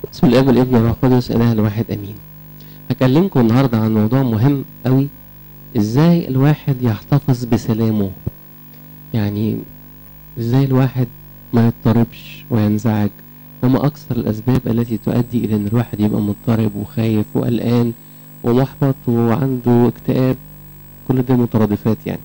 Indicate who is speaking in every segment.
Speaker 1: بسم الله والابن والروح القدس اله الواحد امين هكلمكم النهارده عن موضوع مهم قوي ازاي الواحد يحتفظ بسلامه يعني ازاي الواحد ما يضطربش وينزعج وما اكثر الاسباب التي تؤدي الى ان الواحد يبقى مضطرب وخايف وقلقان ومحبط وعنده اكتئاب كل ده مترادفات يعني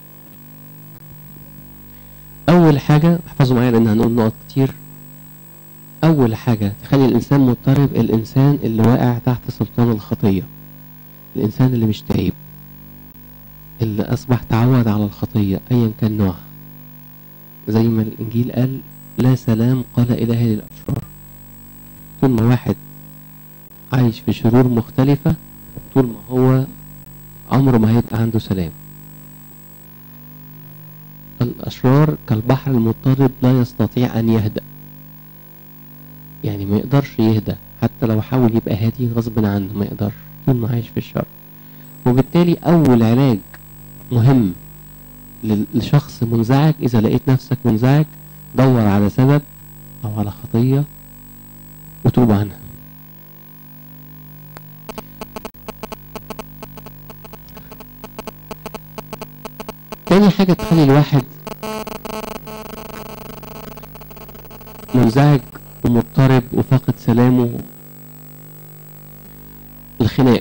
Speaker 1: اول حاجه احفظوا معايا لان هنقول نقط كتير اول حاجه تخلي الانسان مضطرب الانسان اللي واقع تحت سلطان الخطيه الانسان اللي مش تايب اللي اصبح تعود على الخطيه ايا كان نوعها زي ما الانجيل قال لا سلام قال اله للاشرار طول ما واحد عايش في شرور مختلفه طول ما هو عمره ما هيبقى عنده سلام الأشرار كالبحر المضطرب لا يستطيع أن يهدأ يعني ما يقدرش يهدى حتى لو حاول يبقى هادي غصب عنه ما يقدرش طول ما عايش في الشر وبالتالي أول علاج مهم لل- لشخص منزعج إذا لقيت نفسك منزعج دور على سبب أو على خطية وتوب عنها تاني حاجة تخلي الواحد منزعج ومضطرب وفاقد سلامه الخناق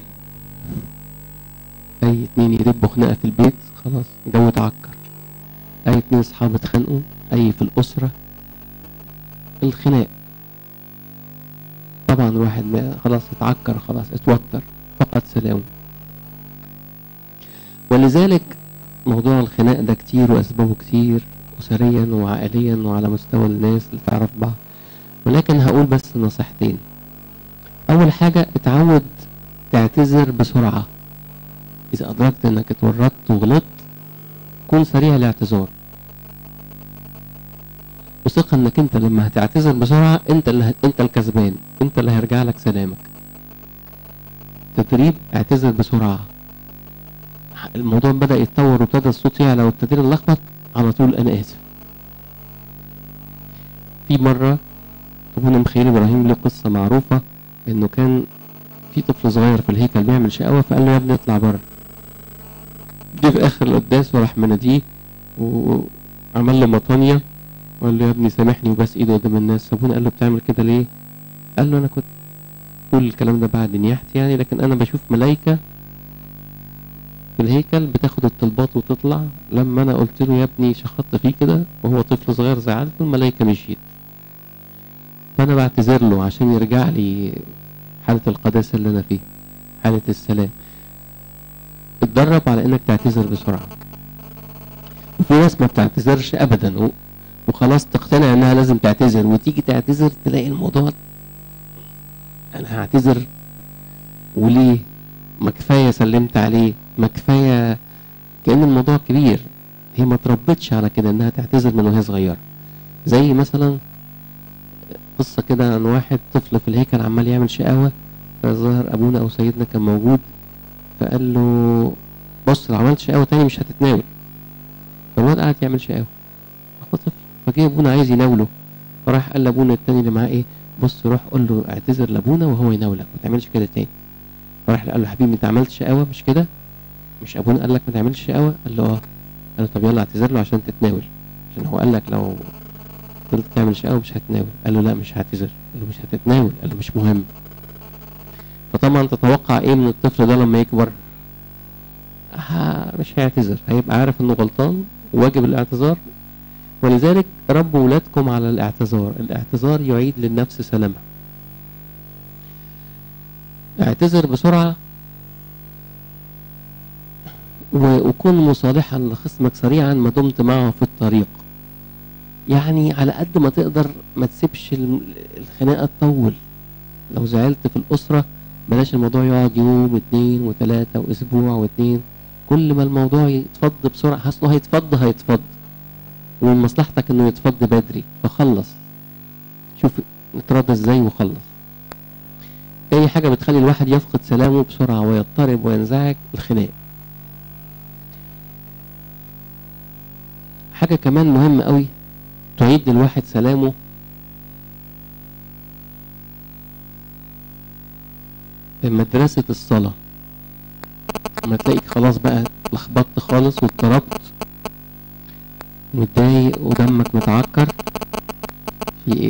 Speaker 1: أي اتنين يدبوا خناقة في البيت خلاص الجو اتعكر أي اتنين أصحاب اتخانقوا أي في الأسرة الخناق طبعا الواحد ما- خلاص اتعكر خلاص اتوتر فقد سلامه ولذلك موضوع الخناق ده كتير وأسبابه كتير أسريا وعائليا وعلى مستوى الناس اللي تعرف بعض ولكن هقول بس نصيحتين أول حاجة اتعود تعتذر بسرعة إذا أدركت إنك اتورطت وغلطت كن سريع الاعتذار وثق إنك أنت لما هتعتذر بسرعة أنت اللي ه... أنت الكسبان أنت اللي هيرجع لك سلامك تدريب اعتذر بسرعة الموضوع بدأ يتطور وابتدى الصوت يعلى وابتدينا نلخبط على طول أنا آسف في مرة أبونا مخيل إبراهيم له قصة معروفة إنه كان في طفل صغير في الهيكل بيعمل شقاوة فقال له يا ابني اطلع بره جه في آخر القداس وراح مناديه وعمل له مطانية وقال له يا ابني سامحني وبس ايده قدام الناس أبونا قال له بتعمل كده ليه؟ قال له أنا كنت بقول الكلام ده بعد نياحتي يعني لكن أنا بشوف ملايكة في الهيكل بتاخد الطلبات وتطلع لما انا قلت له يا ابني شخطت فيه كده وهو طفل صغير زعلت الملائكه مشيت فانا بعتذر له عشان يرجع لي حاله القداسه اللي انا فيها حاله السلام اتدرب على انك تعتذر بسرعه وفي ناس ما بتعتذرش ابدا و- وخلاص تقتنع انها لازم تعتذر وتيجي تعتذر تلاقي الموضوع انا هعتذر وليه ما كفايه سلمت عليه ما كفايه كان الموضوع كبير هي ما تربتش على كده انها تعتذر من وهي صغيره زي مثلا قصه كده عن واحد طفل في الهيكل عمال يعمل شقاوه فظهر ابونا او سيدنا كان موجود فقال له بص لو عملت شقاوه تاني مش هتتناول فالواد قعد يعمل شقاوه هو طفل فجه ابونا عايز يناوله فراح قال لابونا التاني اللي معاه ايه بص روح قول له اعتذر لابونا وهو يناولك ما تعملش كده تاني فراح قال له حبيبي انت عملت شقاوه مش كده مش ابونا قال لك ما تعملش شقاوه قال له اه قال له طب يلا اعتذر له عشان تتناول عشان هو قال لك لو فضلت تعمل شقاوه مش هتناول قال له لا مش هعتذر قال له مش هتتناول قال له مش مهم فطبعا تتوقع ايه من الطفل ده لما يكبر ها مش هيعتذر هيبقى عارف انه غلطان وواجب الاعتذار ولذلك ربوا ولادكم على الاعتذار الاعتذار يعيد للنفس سلامها اعتذر بسرعة و- وكن مصالحا لخصمك سريعا ما دمت معه في الطريق يعني على قد ما تقدر ما تسيبش الم- الخناقة تطول لو زعلت في الأسرة بلاش الموضوع يقعد يوم اتنين وتلاتة وأسبوع واتنين كل ما الموضوع يتفض بسرعة أصله هيتفض هيتفض ومن مصلحتك إنه يتفض بدري فخلص شوف نتراضى ازاي وخلص تاني حاجة بتخلي الواحد يفقد سلامه بسرعة ويضطرب وينزعج الخناق حاجة كمان مهمة قوي تعيد للواحد سلامه مدرسة الصلاة لما تلاقيك خلاص بقى لخبطت خالص واضطربت متضايق ودمك متعكر في ايه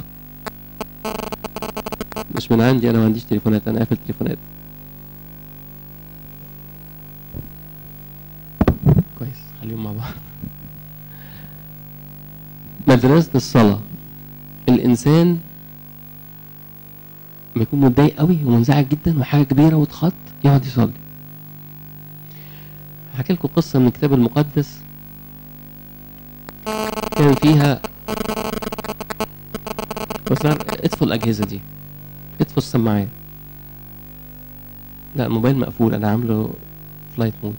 Speaker 1: مش من عندي انا ما عنديش تليفونات انا قافل تليفونات كويس خليهم مع بعض مدرسة الصلاة الإنسان لما يكون متضايق قوي ومنزعج جدا وحاجة كبيرة واتخط يقعد يصلي هحكي لكم قصة من الكتاب المقدس كان فيها بس اطفوا الأجهزة دي اطفوا السماعات لا الموبايل مقفول أنا عامله فلايت مود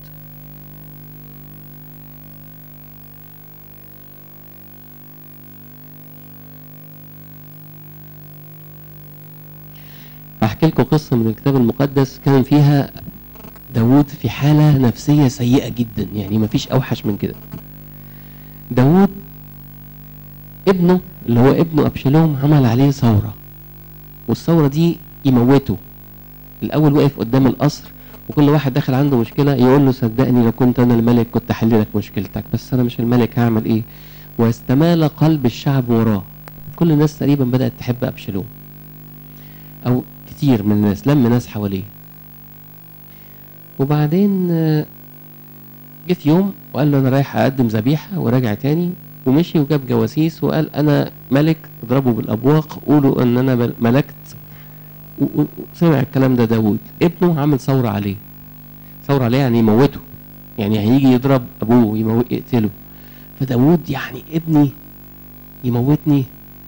Speaker 1: هحكي لكم قصة من الكتاب المقدس كان فيها داوود في حالة نفسية سيئة جدا يعني مفيش أوحش من كده داوود ابنه اللي هو ابنه أبشالوم عمل عليه ثورة والثورة دي يموته الأول وقف قدام القصر وكل واحد داخل عنده مشكلة يقول له صدقني لو كنت أنا الملك كنت أحل لك مشكلتك بس أنا مش الملك هعمل إيه واستمال قلب الشعب وراه كل الناس تقريبا بدأت تحب أبشالوم أو كتير من الناس لم ناس حواليه وبعدين آه، جه في يوم وقال له انا رايح اقدم ذبيحه وراجع تاني ومشي وجاب جواسيس وقال انا ملك اضربوا بالابواق قولوا ان انا مل- ملكت و- و- وسمع الكلام ده داوود ابنه عامل ثوره عليه ثوره عليه يعني يموته يعني هيجي يضرب ابوه يموت يقتله فداوود يعني ابني يموتني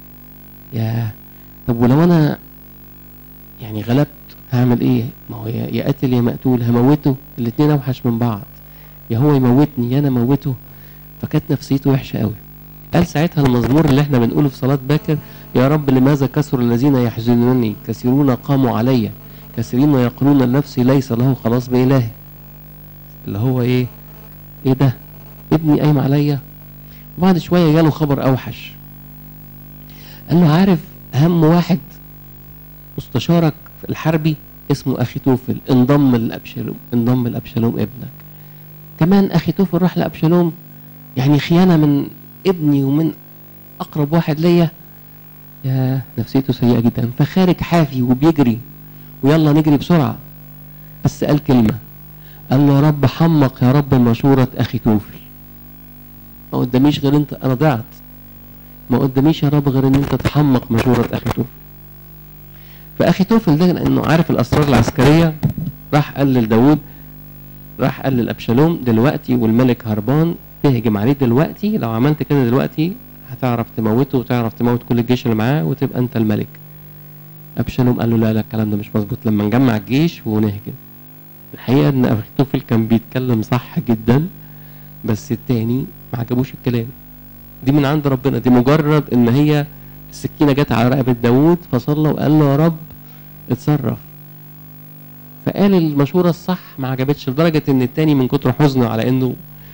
Speaker 1: يا طب ولو انا يعني غلبت هعمل ايه ما هو يا يا قاتل يا مقتول هموته الاتنين اوحش من بعض يا هو يموتني يا انا اموته فكانت نفسيته وحشه قوي قال ساعتها المزمور اللي احنا بنقوله في صلاه باكر يا رب لماذا كثر الذين يحزنونني كثيرون قاموا علي كثيرين يقولون النفس ليس له خلاص بإلهي اللي هو ايه ايه ده ابني قايم عليا وبعد شويه جاله خبر اوحش قال له عارف اهم واحد مستشارك في الحربي اسمه اخي توفل انضم لابشالوم انضم لابشالوم ابنك كمان اخي توفل راح لابشالوم يعني خيانه من ابني ومن اقرب واحد ليا يا نفسيته سيئه جدا فخارج حافي وبيجري ويلا نجري بسرعه بس قال كلمه قال له يا رب حمق يا رب مشوره اخي توفل ما قداميش غير انت انا ضعت ما قداميش يا رب غير ان انت تحمق مشوره اخي توفل فاخي توفل ده لانه عارف الاسرار العسكريه راح قال لداود راح قال لابشالوم دلوقتي والملك هربان تهجم عليه دلوقتي لو عملت كده دلوقتي هتعرف تموته وتعرف تموت كل الجيش اللي معاه وتبقى انت الملك ابشالوم قال له لا لا الكلام ده مش مظبوط لما نجمع الجيش ونهجم الحقيقه ان اخي توفل كان بيتكلم صح جدا بس التاني ما عجبوش الكلام دي من عند ربنا دي مجرد ان هي السكينه جت على رقبه داوود فصلى وقال له يا رب اتصرف فقال المشوره الصح ما عجبتش لدرجه ان التاني من كتر حزنه على انه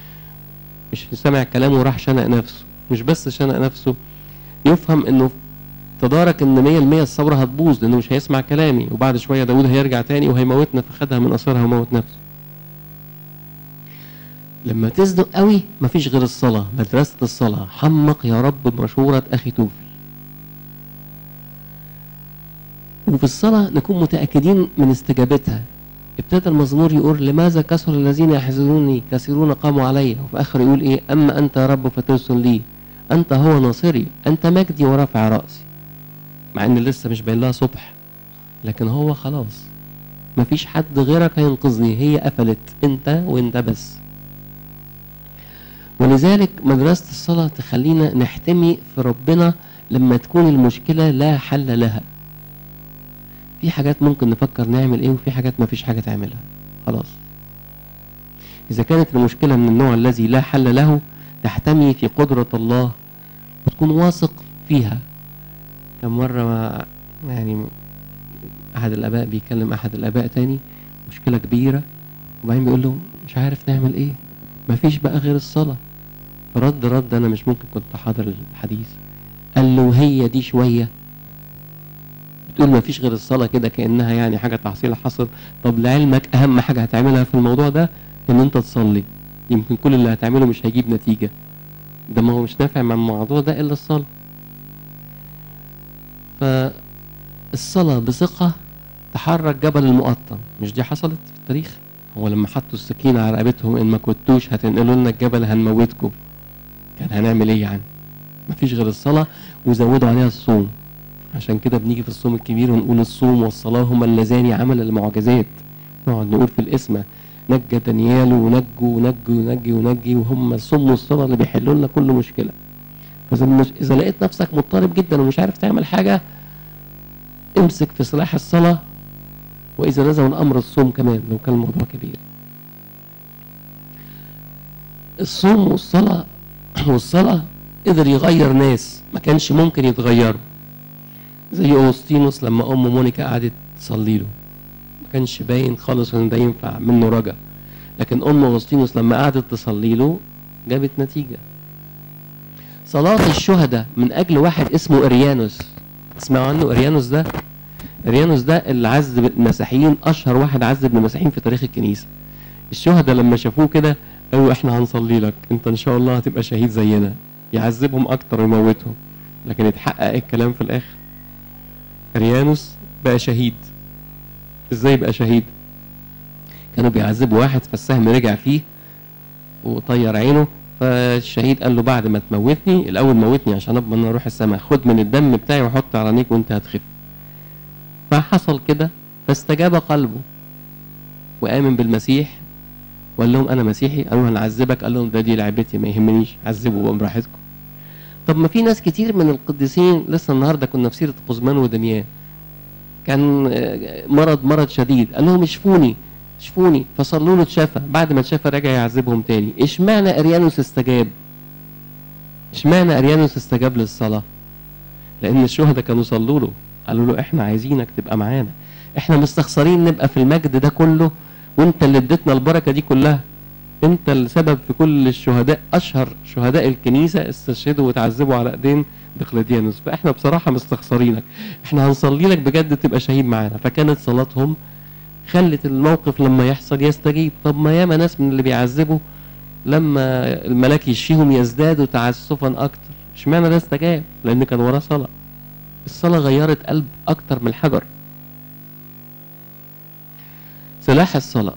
Speaker 1: مش سامع كلامه وراح شنق نفسه مش بس شنق نفسه يفهم انه تدارك ان 100% الثوره هتبوظ لانه مش هيسمع كلامي وبعد شويه داوود هيرجع تاني وهيموتنا فخدها من اثرها وموت نفسه لما تزنق قوي مفيش غير الصلاه مدرسه الصلاه حمق يا رب مشوره اخي توفل وفي الصلاة نكون متأكدين من استجابتها ابتدى المزمور يقول لماذا كثر الذين يحزنوني كثيرون قاموا علي وفي آخر يقول إيه أما أنت يا رب فترسل لي أنت هو ناصري أنت مجدي ورافع رأسي مع إن لسه مش باين لها صبح لكن هو خلاص مفيش حد غيرك هينقذني هي قفلت أنت وأنت بس ولذلك مدرسة الصلاة تخلينا نحتمي في ربنا لما تكون المشكلة لا حل لها في حاجات ممكن نفكر نعمل ايه وفي حاجات ما فيش حاجة تعملها خلاص إذا كانت المشكلة من النوع الذي لا حل له تحتمي في قدرة الله وتكون واثق فيها كم مرة ما يعني أحد الآباء بيكلم أحد الآباء تاني مشكلة كبيرة وبعدين بيقول له مش عارف نعمل إيه مفيش بقى غير الصلاة فرد رد أنا مش ممكن كنت حاضر الحديث قال له هي دي شوية بتقول ما فيش غير الصلاه كده كانها يعني حاجه تحصيل حصل طب لعلمك اهم حاجه هتعملها في الموضوع ده ان انت تصلي يمكن كل اللي هتعمله مش هيجيب نتيجه ده ما هو مش نافع مع الموضوع ده الا الصلاه فالصلاه بثقه تحرك جبل المقطم مش دي حصلت في التاريخ هو لما حطوا السكينة على رقبتهم ان ما كنتوش هتنقلوا لنا الجبل هنموتكم كان هنعمل ايه يعني مفيش غير الصلاة وزودوا عليها الصوم عشان كده بنيجي في الصوم الكبير ونقول الصوم والصلاة هما اللذان عمل المعجزات نقعد نقول في الاسم نجى دانيال ونجوا ونجوا ونجي ونجي وهم الصوم والصلاة اللي بيحلوا لنا كل مشكلة فإذا مش إذا لقيت نفسك مضطرب جدا ومش عارف تعمل حاجة امسك في سلاح الصلاة وإذا لزم الأمر الصوم كمان لو كان الموضوع كبير الصوم والصلاة والصلاة قدر يغير ناس ما كانش ممكن يتغيروا زي أوسطينوس لما أم مونيكا قعدت تصلي له ما كانش باين خالص إن ده ينفع منه رجا لكن أم أوسطينوس لما قعدت تصلي له جابت نتيجة صلاة الشهداء من أجل واحد اسمه إريانوس تسمعوا عنه إريانوس ده إريانوس ده اللي عذب المسيحيين أشهر واحد عذب المسيحيين في تاريخ الكنيسة الشهداء لما شافوه كده قالوا احنا هنصلي لك انت ان شاء الله هتبقى شهيد زينا يعذبهم اكتر ويموتهم لكن اتحقق الكلام في الاخر اريانوس بقى شهيد ازاي بقى شهيد كانوا بيعذبوا واحد فالسهم رجع فيه وطير عينه فالشهيد قال له بعد ما تموتني الاول موتني عشان اضمن اروح السماء خد من الدم بتاعي وحط على عينيك وانت هتخف فحصل كده فاستجاب قلبه وامن بالمسيح وقال لهم انا مسيحي قالوا هنعذبك قال لهم ده دي لعبتي ما يهمنيش عذبوا بقى براحتكم طب ما في ناس كتير من القديسين لسه النهارده كنا في سيره قزمان ودميان كان مرض مرض شديد قال لهم اشفوني اشفوني فصلوا له اتشفى بعد ما اتشفى رجع يعذبهم تاني اشمعنى اريانوس استجاب اشمعنى اريانوس استجاب للصلاه لان الشهداء كانوا صلوا له قالوا له احنا عايزينك تبقى معانا احنا مستخسرين نبقى في المجد ده كله وانت اللي اديتنا البركه دي كلها انت السبب في كل الشهداء اشهر شهداء الكنيسه استشهدوا وتعذبوا على ايدين دقلديانوس فاحنا بصراحه مستخسرينك احنا هنصلي لك بجد تبقى شهيد معانا فكانت صلاتهم خلت الموقف لما يحصل يستجيب طب ما ياما ناس من اللي بيعذبوا لما الملاك يشفيهم يزدادوا تعسفا اكتر اشمعنى ده استجاب لان كان وراه صلاه الصلاه غيرت قلب اكتر من الحجر سلاح الصلاة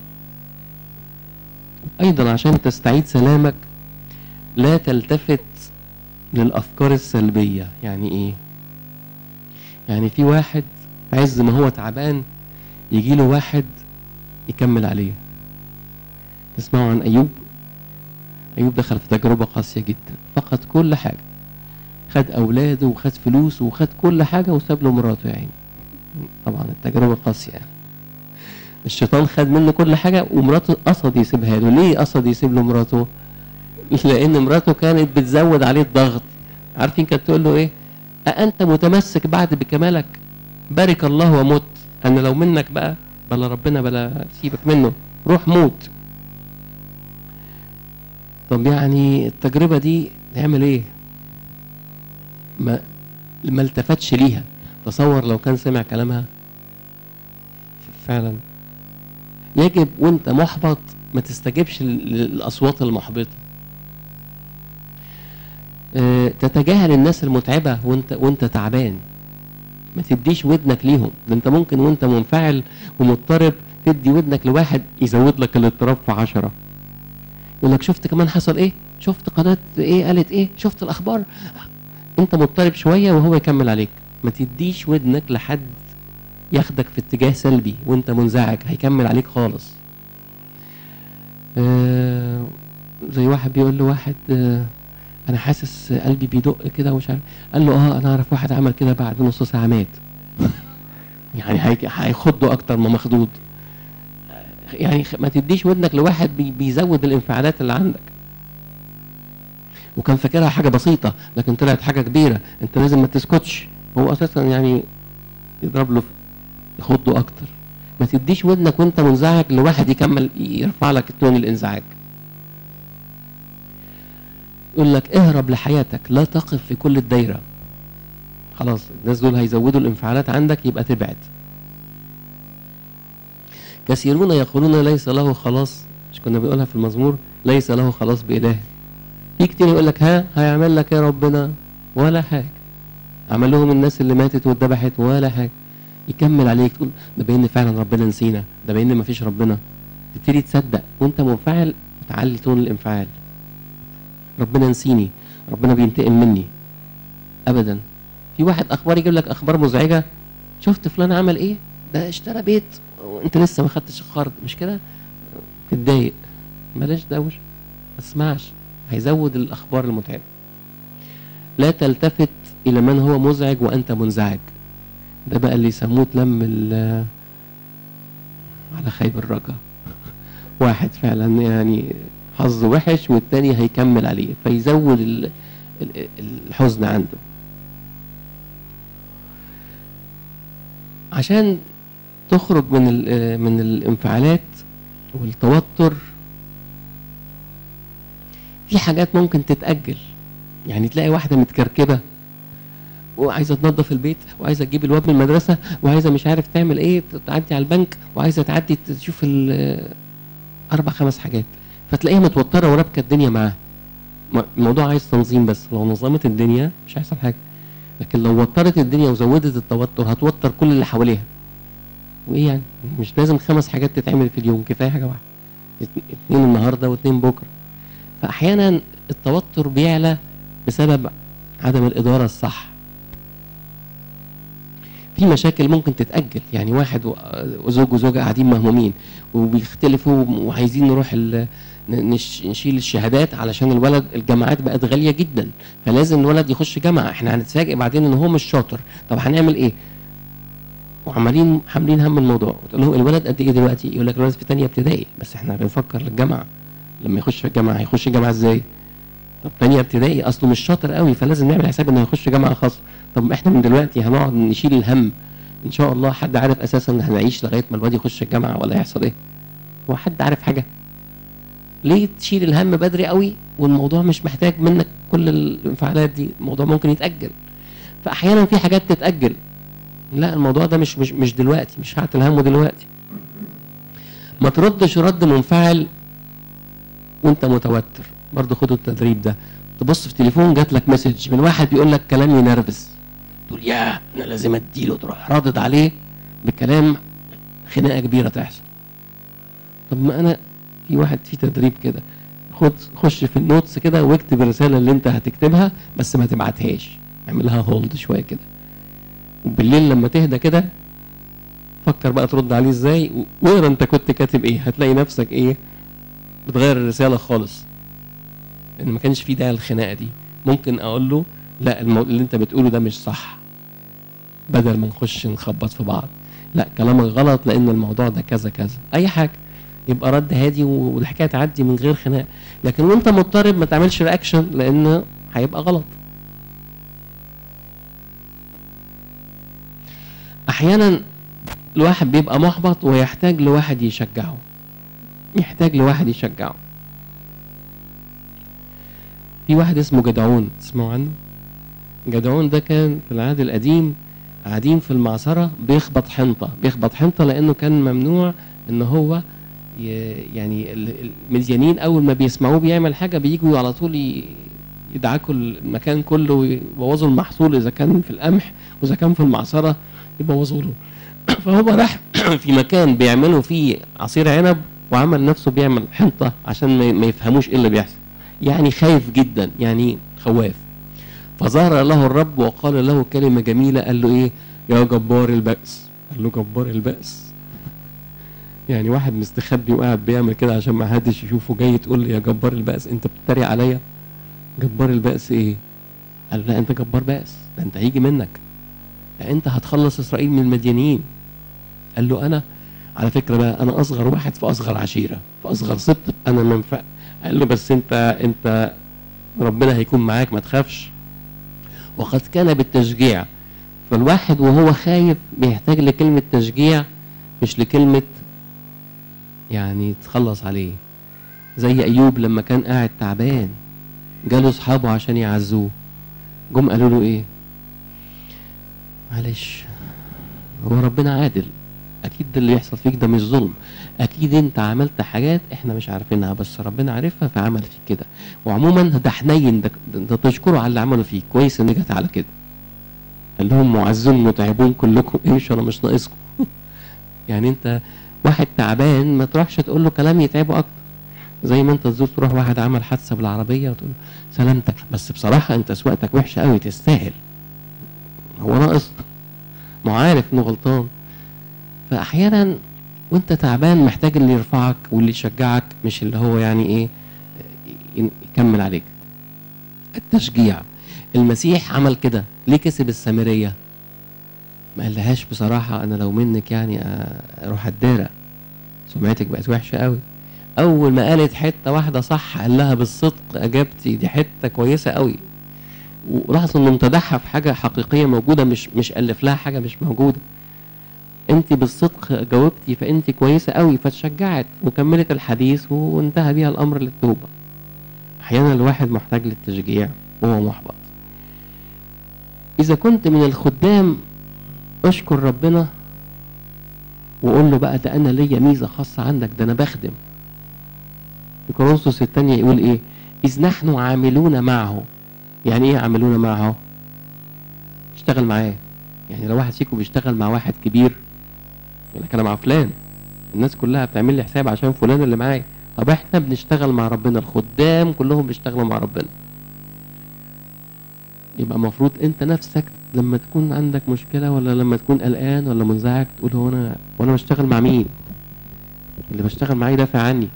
Speaker 1: أيضا عشان تستعيد سلامك لا تلتفت للأفكار السلبية يعني إيه؟ يعني في واحد عز ما هو تعبان يجي له واحد يكمل عليه تسمعوا عن أيوب أيوب دخل في تجربة قاسية جدا فقد كل حاجة خد أولاده وخد فلوسه وخد كل حاجة وساب له مراته يعني طبعا التجربة قاسية يعني. الشيطان خد منه كل حاجة ومراته قصد يسيبها له ليه قصد يسيب له مراته لأن مراته كانت بتزود عليه الضغط عارفين كانت تقول له إيه أأنت متمسك بعد بكمالك بارك الله ومت أنا لو منك بقى بلا ربنا بلا سيبك منه روح موت طب يعني التجربة دي نعمل ايه ما ما التفتش ليها تصور لو كان سمع كلامها فعلا يجب وانت محبط ما تستجبش للاصوات المحبطه اه تتجاهل الناس المتعبه وانت وانت تعبان ما تديش ودنك ليهم ده انت ممكن وانت منفعل ومضطرب تدي ودنك لواحد يزود لك الاضطراب في عشرة يقول لك شفت كمان حصل ايه شفت قناة ايه قالت ايه شفت الاخبار انت مضطرب شوية وهو يكمل عليك ما تديش ودنك لحد ياخدك في اتجاه سلبي وانت منزعج هيكمل عليك خالص آه زي واحد بيقول له واحد آه انا حاسس قلبي بيدق كده ومش عارف قال له اه انا اعرف واحد عمل كده بعد نص ساعه مات يعني هيخضه اكتر ما مخضوض يعني ما تديش ودنك لواحد بي بيزود الانفعالات اللي عندك وكان فاكرها حاجه بسيطه لكن طلعت حاجه كبيره انت لازم ما تسكتش هو اساسا يعني يضرب له يخضه اكتر ما تديش ودنك وانت منزعج لواحد يكمل يرفع لك التون الانزعاج يقول لك اهرب لحياتك لا تقف في كل الدايره خلاص الناس دول هيزودوا الانفعالات عندك يبقى تبعد كثيرون يقولون ليس له خلاص مش كنا بنقولها في المزمور ليس له خلاص بإله في كتير يقول لك ها هيعمل لك يا ربنا ولا حاجة عمل لهم الناس اللي ماتت واتذبحت ولا حاجة يكمل عليك تقول ده بان فعلا ربنا نسينا ده بان ما فيش ربنا تبتدي تصدق وانت منفعل تعلي تون الانفعال ربنا نسيني ربنا بينتقم مني ابدا في واحد اخبار يجيب لك اخبار مزعجه شفت فلان عمل ايه ده اشترى بيت وانت لسه ما خدتش القرض مش كده تتضايق بلاش دوش ما تسمعش هيزود الاخبار المتعبه لا تلتفت الى من هو مزعج وانت منزعج ده بقى اللي يسموه تلم ال- على خيب الرجا واحد فعلا يعني حظه وحش والتاني هيكمل عليه فيزود ال- ال- الحزن عنده عشان تخرج من ال- من الانفعالات والتوتر في حاجات ممكن تتأجل يعني تلاقي واحدة متكركبة وعايزة تنظف البيت وعايزة تجيب الواد من المدرسة وعايزة مش عارف تعمل ايه تعدي على البنك وعايزة تعدي تشوف ال- أربع خمس حاجات فتلاقيها متوترة ورابكة الدنيا معاها م- الموضوع عايز تنظيم بس لو نظمت الدنيا مش هيحصل حاجة لكن لو وترت الدنيا وزودت التوتر هتوتر كل اللي حواليها وايه يعني مش لازم خمس حاجات تتعمل في اليوم كفايه حاجه واحده ات- اتنين النهارده واتنين بكره فاحيانا التوتر بيعلى بسبب عدم الاداره الصح في مشاكل ممكن تتاجل يعني واحد و- وزوج وزوجه قاعدين مهمومين وبيختلفوا وعايزين نروح ال- ن- نش- نشيل الشهادات علشان الولد الجامعات بقت غاليه جدا فلازم الولد يخش جامعه احنا هنتفاجئ بعدين ان هو مش شاطر طب هنعمل ايه وعمالين حاملين هم الموضوع وتقول لهم الولد قد ايه دلوقتي يقول لك الولد في تانية ابتدائي بس احنا بنفكر للجامعه لما يخش في الجامعه هيخش الجامعه ازاي طب تانية ابتدائي اصله مش شاطر قوي فلازم نعمل حساب انه هيخش جامعه خاصه طب احنا من دلوقتي هنقعد نشيل الهم ان شاء الله حد عارف اساسا ان هنعيش لغايه ما الواد يخش الجامعه ولا هيحصل ايه هو حد عارف حاجه ليه تشيل الهم بدري قوي والموضوع مش محتاج منك كل الانفعالات دي الموضوع ممكن يتاجل فاحيانا في حاجات تتاجل لا الموضوع ده مش مش مش دلوقتي مش هعتل همه دلوقتي ما تردش رد منفعل وانت متوتر برضه خدوا التدريب ده تبص في تليفون جات لك مسج من واحد بيقول لك كلام ينرفز تقول يا انا لازم اديله تروح رادد عليه بكلام خناقه كبيره تحصل طب ما انا في واحد في تدريب كده خد خش في النوتس كده واكتب الرساله اللي انت هتكتبها بس ما تبعتهاش اعملها هولد شويه كده وبالليل لما تهدى كده فكر بقى ترد عليه ازاي و- واقرا انت كنت كاتب ايه هتلاقي نفسك ايه بتغير الرساله خالص لان ما كانش في داعي للخناقه دي ممكن اقول له لا المو... اللي انت بتقوله ده مش صح بدل ما نخش نخبط في بعض لا كلامك غلط لان الموضوع ده كذا كذا اي حاجه يبقى رد هادي و- والحكايه تعدي من غير خناق لكن وانت مضطرب ما تعملش رياكشن لان هيبقى غلط احيانا الواحد بيبقى محبط ويحتاج لواحد يشجعه يحتاج لواحد يشجعه في واحد اسمه جدعون تسمعوا عنه جدعون ده كان في العهد القديم قاعدين في المعصرة بيخبط حنطة بيخبط حنطة لأنه كان ممنوع إن هو ي- يعني ال- المديانين أول ما بيسمعوه بيعمل حاجة بيجوا على طول ي- يدعكوا المكان كله ويبوظوا المحصول إذا كان في القمح وإذا كان في المعصرة يبوظوا له فهو راح في مكان بيعملوا فيه عصير عنب وعمل نفسه بيعمل حنطة عشان ما- ما يفهموش ايه اللي بيحصل يعني خايف جدا يعني خواف فظهر له الرب وقال له كلمة جميلة قال له ايه يا جبار البأس قال له جبار البأس يعني واحد مستخبي وقاعد بيعمل كده عشان ما حدش يشوفه جاي تقول لي يا جبار البأس انت بتتريق عليا جبار البأس ايه قال له لا انت جبار بأس ده انت هيجي منك ده انت هتخلص اسرائيل من المديانيين قال له انا على فكره بقى انا اصغر واحد في اصغر عشيره في اصغر سبط انا منفع قال له بس انت انت ربنا هيكون معاك ما تخافش وقد كان بالتشجيع فالواحد وهو خايف بيحتاج لكلمه تشجيع مش لكلمه يعني تخلص عليه زي ايوب لما كان قاعد تعبان جاله اصحابه عشان يعزوه جم قالوا له ايه معلش هو ربنا عادل اكيد ده اللي يحصل فيك ده مش ظلم اكيد انت عملت حاجات احنا مش عارفينها بس ربنا عارفها فعمل فيك كده وعموما ده حنين ده, ده تشكره على اللي عمله فيك كويس ان جت على كده قال لهم معزون متعبون كلكم امشوا انا مش ناقصكم يعني انت واحد تعبان ما تروحش تقول له كلام يتعبه اكتر زي ما انت تزور تروح واحد عمل حادثه بالعربيه وتقول له سلامتك بس بصراحه انت سواقتك وحشه قوي تستاهل هو ناقص ما هو عارف انه غلطان فاحيانا وانت تعبان محتاج اللي يرفعك واللي يشجعك مش اللي هو يعني ايه يكمل عليك التشجيع المسيح عمل كده ليه كسب السامريه ما قالهاش بصراحه انا لو منك يعني اروح الدارة سمعتك بقت وحشه قوي اول ما قالت حته واحده صح قال لها بالصدق اجابتي دي حته كويسه قوي ولاحظ انه امتدحها في حاجه حقيقيه موجوده مش مش الف لها حاجه مش موجوده انت بالصدق جاوبتي فانت كويسه قوي فتشجعت وكملت الحديث وانتهى بيها الامر للتوبه احيانا الواحد محتاج للتشجيع وهو محبط اذا كنت من الخدام اشكر ربنا وقول له بقى ده انا ليا ميزه خاصه عندك ده انا بخدم في كورنثوس الثانيه يقول ايه اذ نحن عاملون معه يعني ايه عاملون معه اشتغل معاه يعني لو واحد فيكم بيشتغل مع واحد كبير يقول لك انا مع فلان الناس كلها بتعمل لي حساب عشان فلان اللي معايا طب احنا بنشتغل مع ربنا الخدام كلهم بيشتغلوا مع ربنا يبقى المفروض انت نفسك لما تكون عندك مشكلة ولا لما تكون قلقان ولا منزعج تقول هو انا وانا بشتغل مع مين اللي بشتغل معاه يدافع عني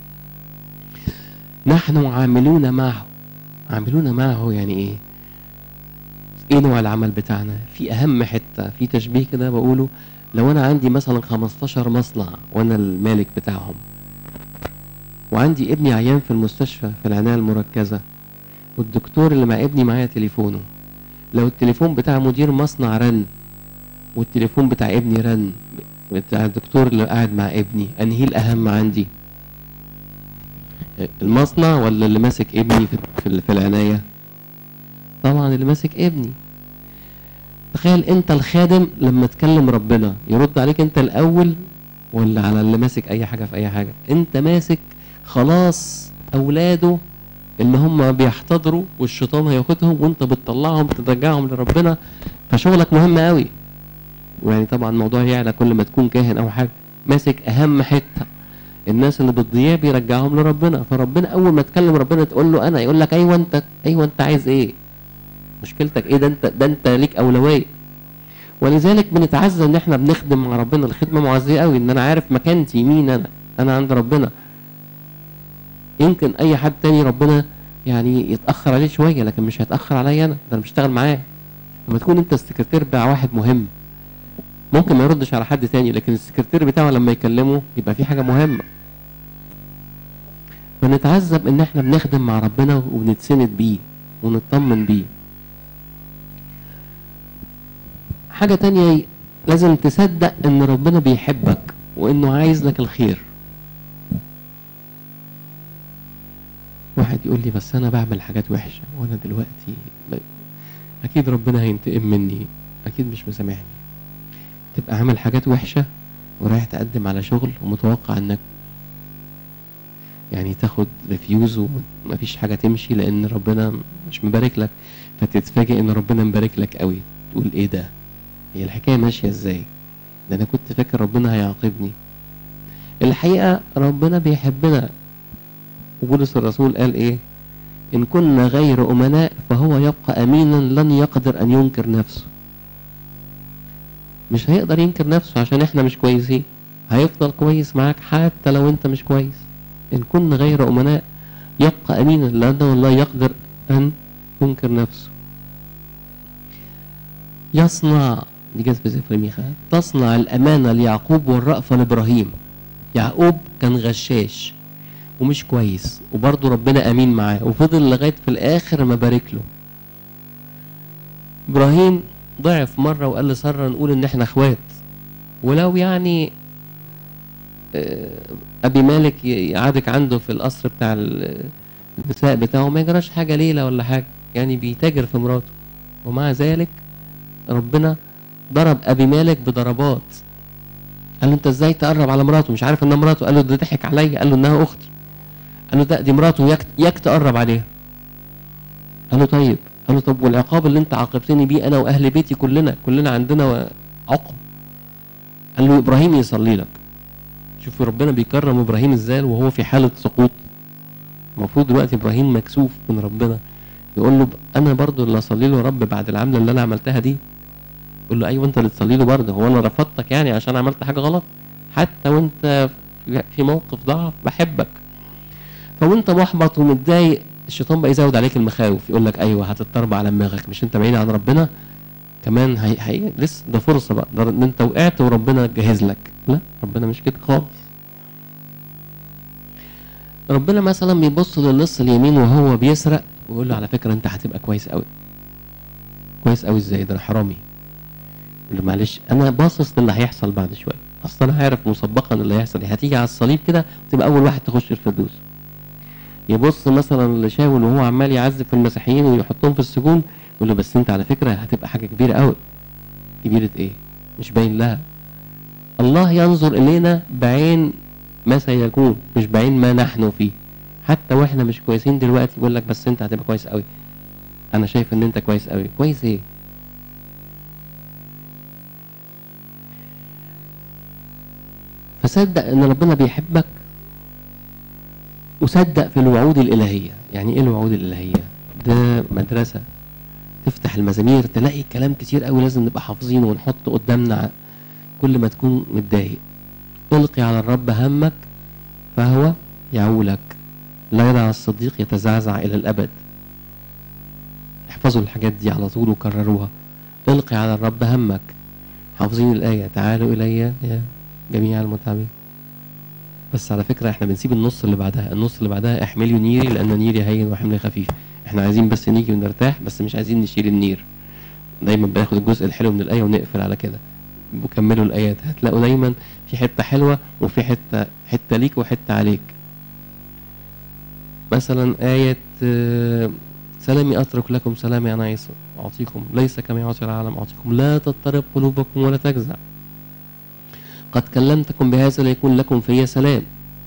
Speaker 1: نحن عاملون معه عاملون معه يعني ايه ايه نوع العمل بتاعنا في اهم حتة في تشبيه كده بقوله لو انا عندي مثلا 15 مصنع وانا المالك بتاعهم وعندي ابني عيان في المستشفى في العناية المركزة والدكتور اللي مع ابني معايا تليفونه لو التليفون بتاع مدير مصنع رن والتليفون بتاع ابني رن بتاع الدكتور اللي قاعد مع ابني انهي الاهم عندي المصنع ولا اللي ماسك ابني في, في, في العناية طبعا اللي ماسك ابني تخيل انت الخادم لما تكلم ربنا يرد عليك انت الاول ولا على اللي ماسك اي حاجة في اي حاجة انت ماسك خلاص اولاده اللي هم بيحتضروا والشيطان هياخدهم وانت بتطلعهم ترجعهم لربنا فشغلك مهم قوي يعني طبعا الموضوع يعلى كل ما تكون كاهن او حاجه ماسك اهم حته الناس اللي بتضيع بيرجعهم لربنا فربنا اول ما تكلم ربنا تقول له انا يقول لك ايوه انت ايوه انت عايز ايه مشكلتك ايه ده انت ده انت ليك اولويه ولذلك بنتعزى ان احنا بنخدم مع ربنا الخدمه معزيه قوي ان انا عارف مكانتي مين انا انا عند ربنا يمكن اي حد تاني ربنا يعني يتاخر عليه شويه لكن مش هيتاخر عليا انا ده انا بشتغل معاه لما تكون انت السكرتير بتاع واحد مهم ممكن ما يردش على حد تاني لكن السكرتير بتاعه لما يكلمه يبقى في حاجه مهمه فنتعذب ان احنا بنخدم مع ربنا وبنتسند بيه ونطمن بيه حاجه تانية لازم تصدق ان ربنا بيحبك وانه عايز لك الخير واحد يقول لي بس انا بعمل حاجات وحشه وانا دلوقتي ب... اكيد ربنا هينتقم مني اكيد مش مسامحني تبقى عامل حاجات وحشه ورايح تقدم على شغل ومتوقع انك يعني تاخد ريفيوز ومفيش حاجه تمشي لان ربنا مش مبارك لك فتتفاجئ ان ربنا مبارك لك قوي تقول ايه ده هي الحكايه ماشيه ازاي ده انا كنت فاكر ربنا هيعاقبني الحقيقه ربنا بيحبنا وبولس الرسول قال ايه ان كنا غير امناء فهو يبقى امينا لن يقدر ان ينكر نفسه مش هيقدر ينكر نفسه عشان احنا مش كويسين هيفضل كويس معاك حتى لو انت مش كويس ان كنا غير امناء يبقى امينا لانه لا يقدر ان ينكر نفسه يصنع دي جت في سفر ميخا تصنع الامانه ليعقوب والرأفه لابراهيم يعقوب كان غشاش ومش كويس وبرضه ربنا امين معاه وفضل لغايه في الاخر ما بارك له ابراهيم ضعف مره وقال لساره نقول ان احنا اخوات ولو يعني ابي مالك يقعدك عنده في القصر بتاع النساء بتاعه ما يجراش حاجه ليله ولا حاجه يعني بيتاجر في مراته ومع ذلك ربنا ضرب ابي مالك بضربات قال له انت ازاي تقرب على مراته مش عارف انها مراته قال له ده ضحك عليا قال له انها اختي قال له ده دي مراته ياك ياك تقرب عليها قال له طيب قال له طب والعقاب اللي انت عاقبتني بيه انا واهل بيتي كلنا كلنا عندنا عقب قال له ابراهيم يصلي لك شوفوا ربنا بيكرم ابراهيم ازاي وهو في حاله سقوط المفروض دلوقتي ابراهيم مكسوف من ربنا يقول له انا برضو اللي اصلي له يا رب بعد العمله اللي انا عملتها دي يقول له ايوه انت اللي تصلي له برضه هو انا رفضتك يعني عشان عملت حاجه غلط حتى وانت في موقف ضعف بحبك فوانت محبط ومتضايق الشيطان بقى يزود عليك المخاوف يقول لك ايوه هتضطرب على دماغك مش انت بعيد عن ربنا كمان هي, هي لسه ده فرصه بقى ده ان انت وقعت وربنا جهز لك لا ربنا مش كده خالص ربنا مثلا بيبص للص اليمين وهو بيسرق ويقول له على فكره انت هتبقى كويس قوي كويس قوي ازاي ده انا حرامي يقول له معلش انا باصص للي هيحصل بعد شويه اصل انا عارف مسبقا اللي هيحصل هتيجي على الصليب كده تبقى اول واحد تخش الفردوس يبص مثلا لشاول وهو عمال يعذب في المسيحيين ويحطهم في السجون يقول له بس انت على فكره هتبقى حاجه كبيره قوي كبيره ايه مش باين لها الله ينظر الينا بعين ما سيكون مش بعين ما نحن فيه حتى واحنا مش كويسين دلوقتي يقول لك بس انت هتبقى كويس قوي انا شايف ان انت كويس قوي كويس ايه فصدق ان ربنا بيحبك وصدق في الوعود الالهيه يعني ايه الوعود الالهيه ده مدرسه تفتح المزامير تلاقي كلام كتير قوي لازم نبقى حافظينه ونحطه قدامنا كل ما تكون متضايق القي على الرب همك فهو يعولك لا يدع الصديق يتزعزع الى الابد احفظوا الحاجات دي على طول وكرروها القي على الرب همك حافظين الايه تعالوا الي يا جميع المتعبين بس على فكره احنا بنسيب النص اللي بعدها النص اللي بعدها احملوا نيري لان نيري هين وحملي خفيف احنا عايزين بس نيجي ونرتاح بس مش عايزين نشيل النير دايما بناخد الجزء الحلو من الايه ونقفل على كده وكملوا الايات هتلاقوا دايما في حته حلوه وفي حته حته ليك وحته عليك مثلا آية سلامي أترك لكم سلامي أنا عيسى أعطيكم ليس كما يعطي العالم أعطيكم لا تضطرب قلوبكم ولا تجزع قد كلمتكم بهذا ليكون لكم في سلام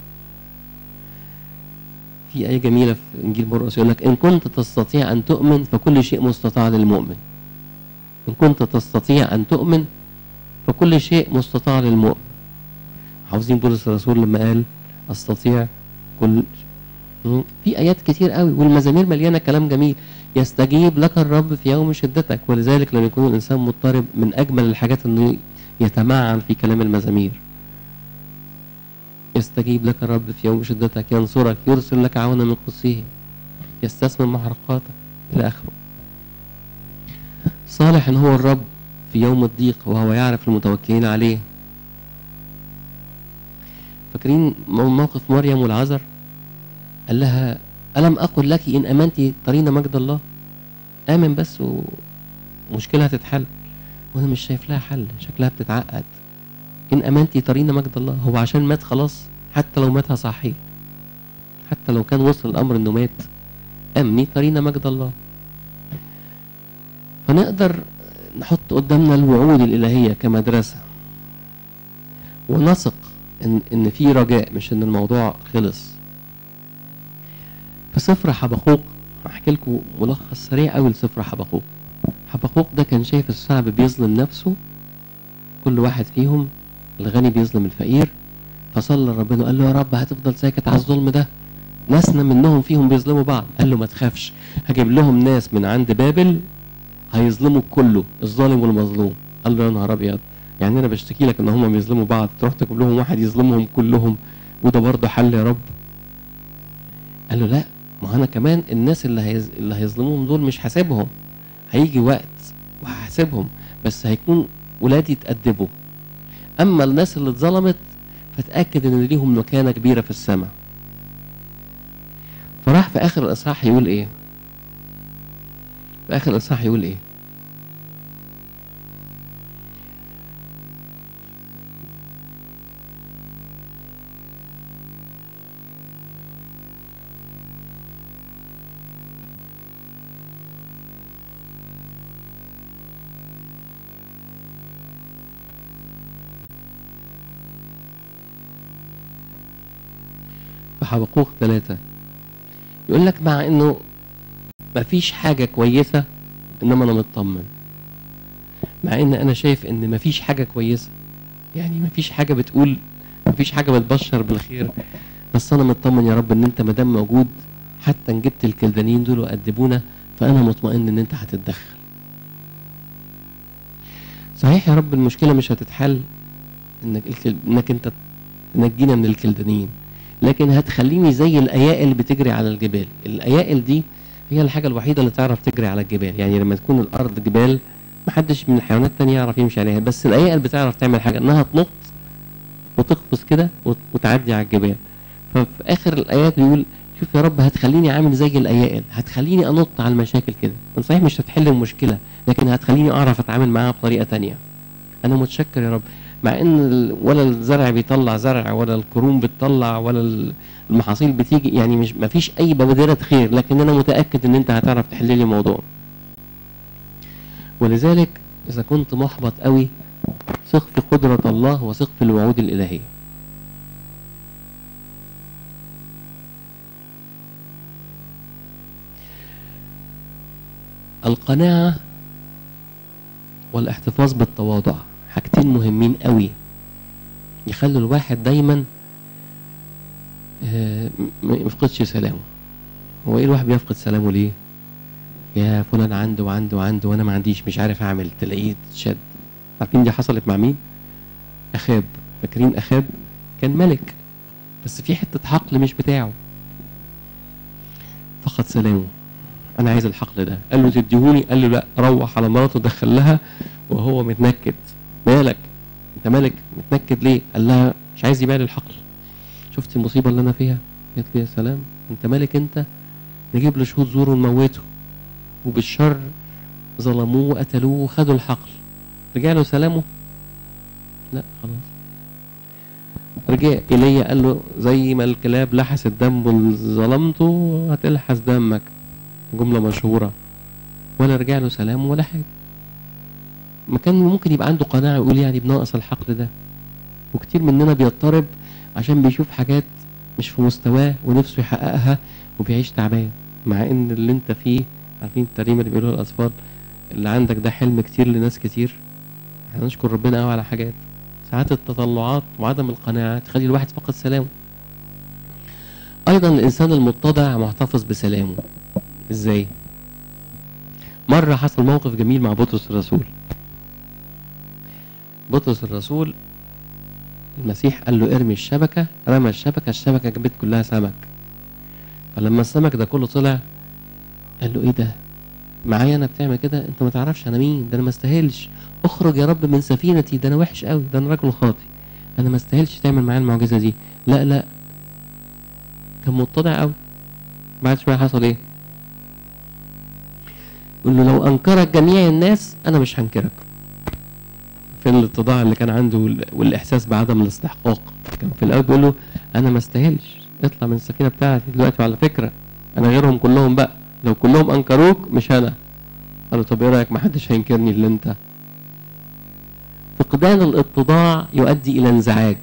Speaker 1: في آية جميلة في إنجيل مرقس يقول لك إن كنت تستطيع أن تؤمن فكل شيء مستطاع للمؤمن إن كنت تستطيع أن تؤمن فكل شيء مستطاع للمؤمن حافظين بولس الرسول لما قال أستطيع كل في آيات كتير قوي والمزامير مليانة كلام جميل يستجيب لك الرب في يوم شدتك ولذلك لما يكون الإنسان مضطرب من أجمل الحاجات إنه يتمعن في كلام المزامير يستجيب لك الرب في يوم شدتك ينصرك يرسل لك عونا من قدسه يستثمر محرقاتك إلى آخره صالح إن هو الرب في يوم الضيق وهو يعرف المتوكلين عليه فاكرين موقف مريم والعذر قال لها ألم أقل لك إن أمنت ترين مجد الله آمن بس ومشكلة هتتحل وأنا مش شايف لها حل شكلها بتتعقد إن أمنت ترين مجد الله هو عشان مات خلاص حتى لو ماتها صحيح حتى لو كان وصل الأمر إنه مات أمني ترين مجد الله فنقدر نحط قدامنا الوعود الإلهية كمدرسة ونثق إن إن في رجاء مش إن الموضوع خلص في سفر حبقوق هحكي لكم ملخص سريع قوي لسفر حبقوق حبقوق ده كان شايف الشعب بيظلم نفسه كل واحد فيهم الغني بيظلم الفقير فصلى ربنا قال له يا رب هتفضل ساكت على الظلم ده ناسنا منهم فيهم بيظلموا بعض قال له ما تخافش هجيب لهم ناس من عند بابل هيظلموا كله الظالم والمظلوم قال له يا نهار ابيض يعني انا بشتكي لك ان هم بيظلموا بعض تروح تجيب لهم واحد يظلمهم كلهم وده برضه حل يا رب قال له لا ما انا كمان الناس اللي هيز... اللي هيظلموهم دول مش حاسبهم هيجي وقت وهحاسبهم بس هيكون ولادي يتأدبوا اما الناس اللي اتظلمت فتأكد ان ليهم مكانة كبيرة في السماء فراح في اخر الاصحاح يقول ايه في اخر الاصحاح يقول ايه في حبقوق ثلاثة يقول لك مع انه مفيش حاجة كويسة انما انا مطمن مع ان انا شايف ان مفيش حاجة كويسة يعني مفيش حاجة بتقول مفيش حاجة بتبشر بالخير بس انا مطمن يا رب ان انت مادام موجود حتى ان جبت الكلدانيين دول وأدبونا فانا مطمئن ان انت هتتدخل صحيح يا رب المشكلة مش هتتحل انك الكل... انك انت تنجينا من الكلدانيين لكن هتخليني زي الايائل اللي بتجري على الجبال الايائل دي هي الحاجة الوحيدة اللي تعرف تجري على الجبال يعني لما تكون الارض جبال محدش من الحيوانات التانية يعرف يمشي عليها بس الايائل بتعرف تعمل حاجة انها تنط وتقفز كده وت... وتعدي على الجبال ففي اخر الايات بيقول شوف يا رب هتخليني عامل زي الايائل هتخليني انط على المشاكل كده صحيح مش هتحل المشكله لكن هتخليني اعرف اتعامل معاها بطريقه تانية انا متشكر يا رب مع ان ال- ولا الزرع بيطلع زرع ولا الكروم بتطلع ولا ال- المحاصيل بتيجي يعني مش مفيش اي بوادره خير لكن انا متاكد ان انت هتعرف تحل لي الموضوع ولذلك اذا كنت محبط قوي ثق في قدره الله وثق في الوعود الالهيه القناعة والاحتفاظ بالتواضع حاجتين مهمين قوي يخلوا الواحد دايما آه، ما يفقدش سلامه هو ايه الواحد بيفقد سلامه ليه يا فلان عنده وعنده وعنده وانا ما عنديش مش عارف اعمل تلاقيه شد عارفين دي حصلت مع مين اخاب فاكرين اخاب كان ملك بس في حتة حقل مش بتاعه فقد سلامه انا عايز الحقل ده قال له تديهوني قال له لا روح على مراته دخل لها وهو متنكد مالك انت مالك متنكد ليه قال لها مش عايز يبيع لي الحقل شفت المصيبه اللي انا فيها قالت له يا سلام انت مالك انت نجيب له شهود زور ونموته وبالشر ظلموه وقتلوه وخدوا الحقل رجع له سلامه لا خلاص رجع إلي قال له زي ما الكلاب لحست دم اللي ظلمته هتلحس دمك جملة مشهورة ولا رجع له سلام ولا حاجة ما كان ممكن يبقى عنده قناعة يقول يعني بناقص الحقل ده وكتير مننا بيضطرب عشان بيشوف حاجات مش في مستواه ونفسه يحققها وبيعيش تعبان مع ان اللي انت فيه عارفين التريمة اللي بيقولوها الأطفال اللي عندك ده حلم كتير لناس كتير احنا نشكر ربنا قوي على حاجات ساعات التطلعات وعدم القناعة تخلي الواحد فقد سلامه أيضا الإنسان المتضع محتفظ بسلامه إزاي؟ مرة حصل موقف جميل مع بطرس الرسول بطرس الرسول المسيح قال له ارمي الشبكة رمى الشبكة الشبكة جابت كلها سمك فلما السمك ده كله طلع قال له ايه ده معايا انا بتعمل كده انت ما تعرفش انا مين ده انا ما استاهلش اخرج يا رب من سفينتي ده انا وحش قوي ده انا راجل خاطي انا ما استاهلش تعمل معايا المعجزه دي لا لا كان متضع قوي بعد شويه حصل ايه يقول له لو انكرك جميع الناس انا مش هنكرك فين الاتضاع اللي كان عنده وال- والاحساس بعدم الاستحقاق كان في الاول بيقول له انا ما استاهلش اطلع من السفينه بتاعتي دلوقتي وعلى فكره انا غيرهم كلهم بقى لو كلهم انكروك مش انا قال له طب ايه رايك ما حدش هينكرني الا انت فقدان الاتضاع يؤدي الى انزعاج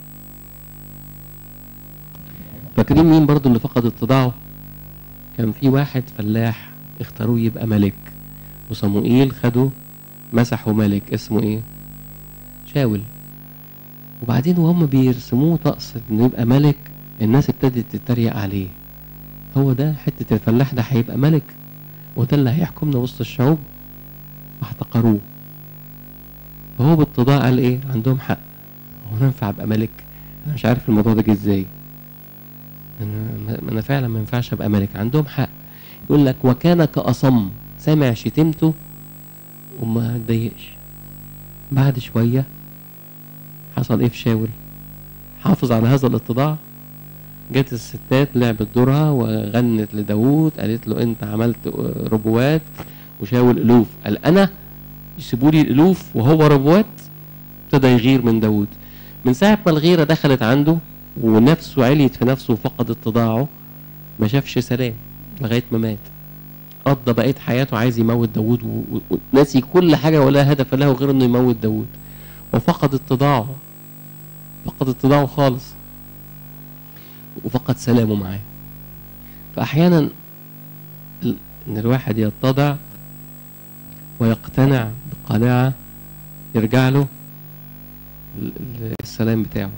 Speaker 1: فاكرين مين برضو اللي فقد اتضاعه كان في واحد فلاح اختاروه يبقى ملك وصموئيل خده مسحوا ملك اسمه ايه شاول وبعدين وهم بيرسموه طقس انه يبقى ملك الناس ابتدت تتريق عليه هو ده حتة الفلاح ده هيبقى ملك وده اللي هيحكمنا وسط الشعوب واحتقروه فهو باتضاع قال ايه عندهم حق هو انا ينفع ابقى ملك انا مش عارف الموضوع ده جه ازاي انا انا فعلا ما ينفعش ابقى ملك عندهم حق يقول لك وكان كأصم سامع شتمته وما اتضايقش بعد شوية حصل ايه في شاول حافظ على هذا الاتضاع جت الستات لعبت دورها وغنت لداوود قالت له انت عملت ربوات وشاول الوف قال انا يسيبوا لي الالوف وهو ربوات ابتدى يغير من داوود من ساعة ما الغيرة دخلت عنده ونفسه عليت في نفسه وفقد اتضاعه ما شافش سلام لغاية ما مات قضى بقية حياته عايز يموت داوود و- و- وناسي كل حاجة ولا هدف له غير انه يموت داوود وفقد اتضاعه فقد اتضاعه خالص وفقد سلامه معاه فأحيانا ال- إن الواحد يتضع ويقتنع بقناعة يرجع له ال- ال- السلام بتاعه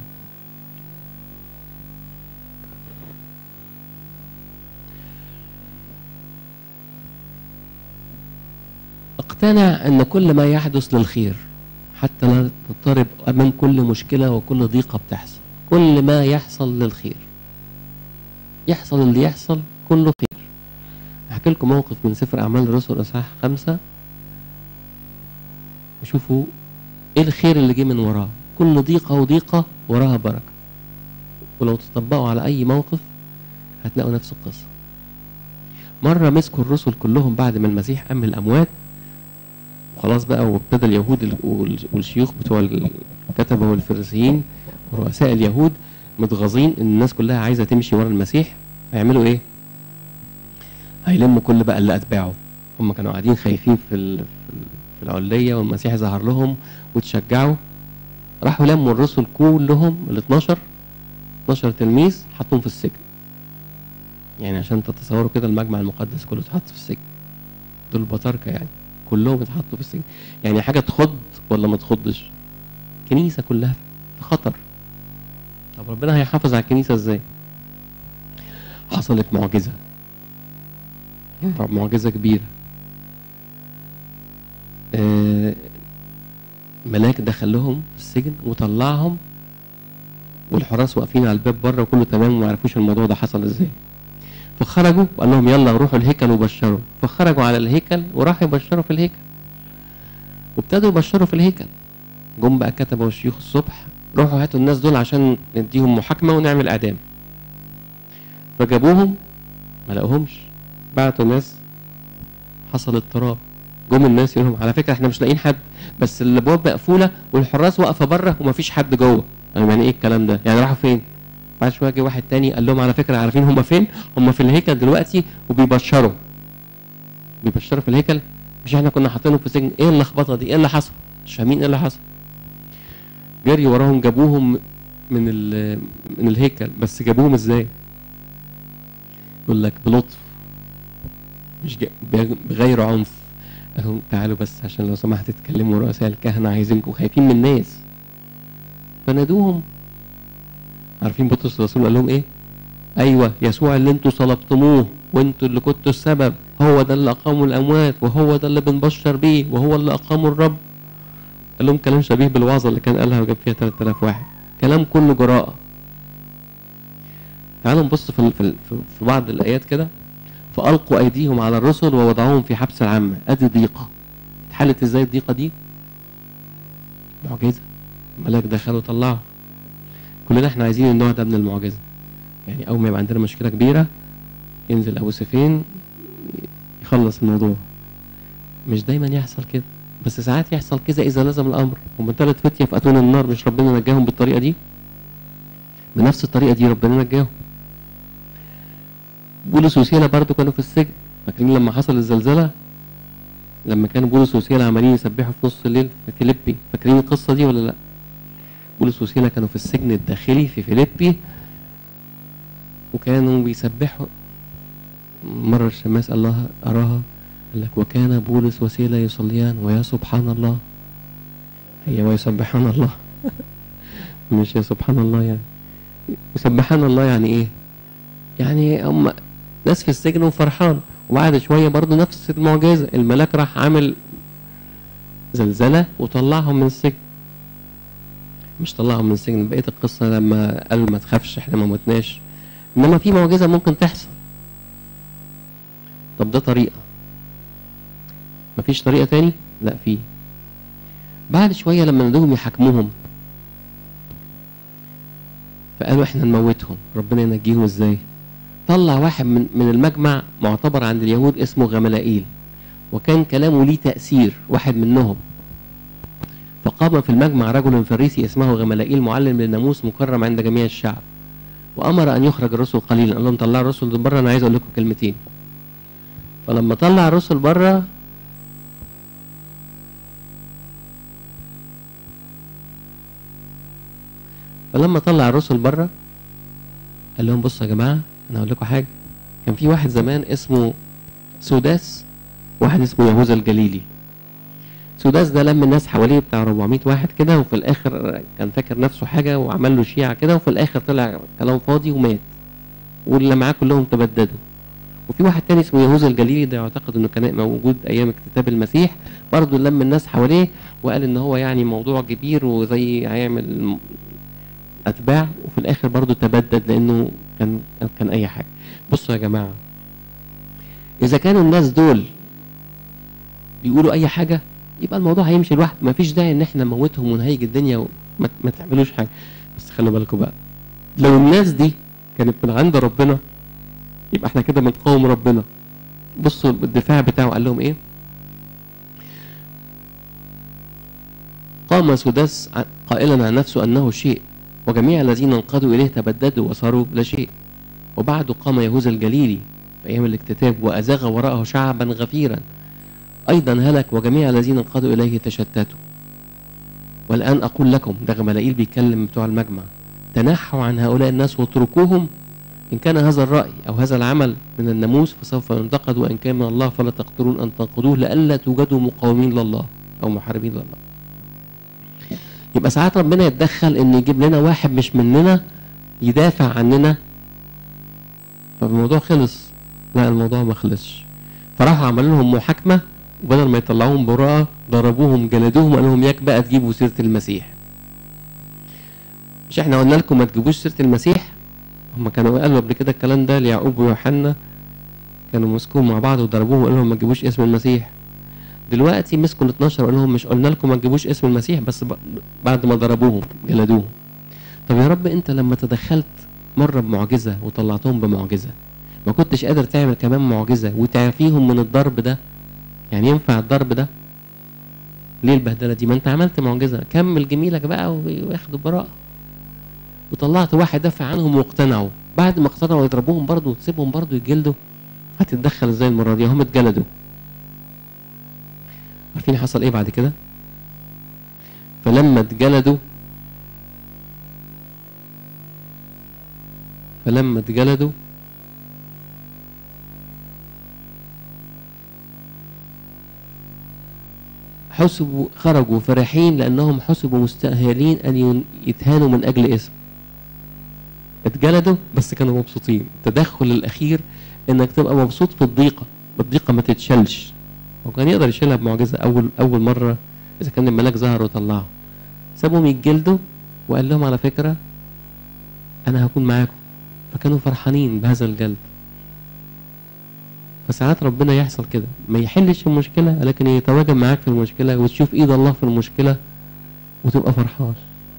Speaker 1: اقتنع ان كل ما يحدث للخير حتى لا تضطرب امام كل مشكله وكل ضيقه بتحصل كل ما يحصل للخير يحصل اللي يحصل كله خير هحكي لكم موقف من سفر اعمال الرسل اصحاح خمسة وشوفوا ايه الخير اللي جه من وراه كل ضيقه وضيقه وراها بركه ولو تطبقوا على اي موقف هتلاقوا نفس القصه مره مسكوا الرسل كلهم بعد ما المسيح قام من الاموات وخلاص بقى وابتدى اليهود ال- وال- والشيوخ بتوع الكتبه والفريسيين ورؤساء اليهود متغاظين ان الناس كلها عايزه تمشي ورا المسيح هيعملوا ايه؟ هيلموا كل بقى اللي اتباعه هم كانوا قاعدين خايفين في ال- في ال- في العليه والمسيح ظهر لهم وتشجعوا راحوا لموا الرسل كلهم ال 12 12 تلميذ حطوهم في السجن يعني عشان تتصوروا كده المجمع المقدس كله اتحط في السجن دول بطاركه يعني كلهم اتحطوا في السجن يعني حاجه تخض ولا ما تخضش كنيسه كلها في خطر طب ربنا هيحافظ على الكنيسه ازاي حصلت معجزه معجزه كبيره آه، ملاك دخل لهم في السجن وطلعهم والحراس واقفين على الباب بره وكله تمام وما يعرفوش الموضوع ده حصل ازاي فخرجوا وقال لهم يلا روحوا الهيكل وبشروا فخرجوا على الهيكل وراحوا يبشروا في الهيكل وابتدوا يبشروا في الهيكل جم بقى كتبوا الشيوخ الصبح روحوا هاتوا الناس دول عشان نديهم محاكمه ونعمل اعدام فجابوهم ما لقوهمش بعتوا ناس حصل اضطراب جم الناس يقول لهم على فكره احنا مش لاقيين حد بس الابواب مقفوله والحراس واقفه بره ومفيش حد جوه أنا يعني ايه الكلام ده يعني راحوا فين بعد شويه جه واحد تاني قال لهم على فكره عارفين هم فين هم في الهيكل دلوقتي وبيبشروا بيبشروا في الهيكل مش احنا كنا حاطينهم في سجن ايه اللخبطه دي ايه اللي حصل مش فاهمين ايه اللي حصل جري وراهم جابوهم من ال- من الهيكل بس جابوهم ازاي يقول لك بلطف مش جا- بغ- بغير عنف قال لهم تعالوا بس عشان لو سمحت تتكلموا رؤساء الكهنه عايزينكم خايفين من الناس فنادوهم عارفين بطرس الرسول قال لهم ايه ايوه يسوع اللي انتوا صلبتموه وانتوا اللي كنتوا السبب هو ده اللي اقاموا الاموات وهو ده اللي بنبشر بيه وهو اللي اقاموا الرب قال لهم كلام شبيه بالوعظه اللي كان قالها وجاب فيها 3000 واحد كلام كله جراءه تعالوا نبص في ال- في ال- في- في بعض الايات كده فالقوا ايديهم على الرسل ووضعوهم في حبس العامه ادي ضيقه اتحلت ازاي الضيقه دي معجزه ملاك دخل وطلعه كلنا احنا عايزين النوع ده من المعجزه يعني اول ما يبقى عندنا مشكله كبيره ينزل ابو سيفين يخلص الموضوع مش دايما يحصل كده بس ساعات يحصل كذا اذا لزم الامر هم ثلاث فتيه في اتون النار مش ربنا نجاهم بالطريقه دي بنفس الطريقه دي ربنا نجاهم بولس وسيله برضو كانوا في السجن فاكرين لما حصل الزلزله لما كان بولس وسيله عمالين يسبحوا في نص الليل في فيليبي فاكرين القصه دي ولا لا بولس وسيله كانوا في السجن الداخلي في فيليبي وكانوا بيسبحوا مرة الشماس الله أراها قال لك وكان بولس وسيلة يصليان ويا سبحان الله هي ويسبحان الله مش يا سبحان الله يعني وسبحان الله يعني ايه يعني هم ناس في السجن وفرحان وبعد شوية برضو نفس المعجزة الملاك راح عامل زلزلة وطلعهم من السجن مش طلعهم من السجن بقية القصة لما قال ما تخافش احنا ما متناش انما في معجزة ممكن تحصل طب ده طريقة مفيش طريقة تاني لا في بعد شوية لما ندوهم يحاكموهم فقالوا احنا نموتهم ربنا ينجيهم ازاي طلع واحد من من المجمع معتبر عند اليهود اسمه غملائيل وكان كلامه ليه تأثير واحد منهم فقام في المجمع رجل فريسي اسمه غملائيل معلم للناموس مكرم عند جميع الشعب وامر ان يخرج الرسل قليلا قال لهم طلعوا الرسل دول بره انا عايز اقول لكم كلمتين فلما طلع الرسل بره فلما طلع الرسل بره قال لهم بصوا يا جماعه انا هقول لكم حاجه كان في واحد زمان اسمه سوداس واحد اسمه يهوذا الجليلي سوداس ده لم الناس حواليه بتاع 400 واحد كده وفي الاخر كان فاكر نفسه حاجه وعمل له شيعه كده وفي الاخر طلع كلام فاضي ومات واللي معاه كلهم تبددوا وفي واحد تاني اسمه يهوذا الجليلي ده يعتقد انه كان موجود ايام اكتتاب المسيح برضه لم الناس حواليه وقال ان هو يعني موضوع كبير وزي هيعمل اتباع وفي الاخر برضه تبدد لانه كان كان اي حاجه بصوا يا جماعه اذا كانوا الناس دول بيقولوا اي حاجه يبقى الموضوع هيمشي لوحده مفيش داعي ان احنا نموتهم ونهيج الدنيا وما ما تعملوش حاجه بس خلوا بالكم بقى لو الناس دي كانت من عند ربنا يبقى احنا كده بنقاوم ربنا بصوا الدفاع بتاعه قال لهم ايه قام سداس قائلا عن نفسه انه شيء وجميع الذين انقادوا اليه تبددوا وصاروا لا شيء وبعد قام يهوذا الجليلي في ايام الاكتتاب وازاغ وراءه شعبا غفيرا ايضا هلك وجميع الذين انقادوا اليه تشتتوا والان اقول لكم ده غملائيل بيتكلم بتوع المجمع تنحوا عن هؤلاء الناس واتركوهم إن كان هذا الرأي أو هذا العمل من الناموس فسوف ينتقد وإن كان من الله فلا تقدرون أن تنقضوه لئلا توجدوا مقاومين لله أو محاربين لله. يبقى ساعات ربنا يتدخل إن يجيب لنا واحد مش مننا يدافع عننا فالموضوع خلص لا الموضوع ما خلصش فراحوا عملوا لهم محاكمة وبدل ما يطلعوهم براءة ضربوهم جلدوهم قال لهم ياك بقى تجيبوا سيرة المسيح مش احنا قلنا لكم ما تجيبوش سيرة المسيح هم كانوا قالوا قبل كده الكلام ده ليعقوب ويوحنا كانوا مسكوهم مع بعض وضربوهم وقالوا لهم ما تجيبوش اسم المسيح دلوقتي مسكوا ال 12 وقال لهم مش قلنا لكم ما تجيبوش اسم المسيح بس بعد ما ضربوهم جلدوهم طب يا رب انت لما تدخلت مره بمعجزه وطلعتهم بمعجزه ما كنتش قادر تعمل كمان معجزه وتعافيهم من الضرب ده يعني ينفع الضرب ده ليه البهدله دي ما انت عملت معجزه كمل جميلك بقى وياخدوا براءه وطلعت واحد دافع عنهم واقتنعوا بعد ما اقتنعوا يضربوهم برضه وتسيبهم برضه يتجلدوا هتتدخل ازاي المره دي هم اتجلدوا عارفين حصل ايه بعد كده فلما اتجلدوا فلما اتجلدوا حسبوا خرجوا فرحين لانهم حسبوا مستأهلين ان يتهانوا من اجل اسم اتجلدوا بس كانوا مبسوطين التدخل الاخير انك تبقى مبسوط في الضيقه الضيقه ما تتشالش هو كان يقدر يشيلها بمعجزه اول اول مره اذا كان الملاك ظهر وطلعه سابهم يتجلدوا وقال لهم على فكره انا هكون معاكم فكانوا فرحانين بهذا الجلد فساعات ربنا يحصل كده ما يحلش المشكله لكن يتواجد معاك في المشكله وتشوف ايد الله في المشكله وتبقى فرحان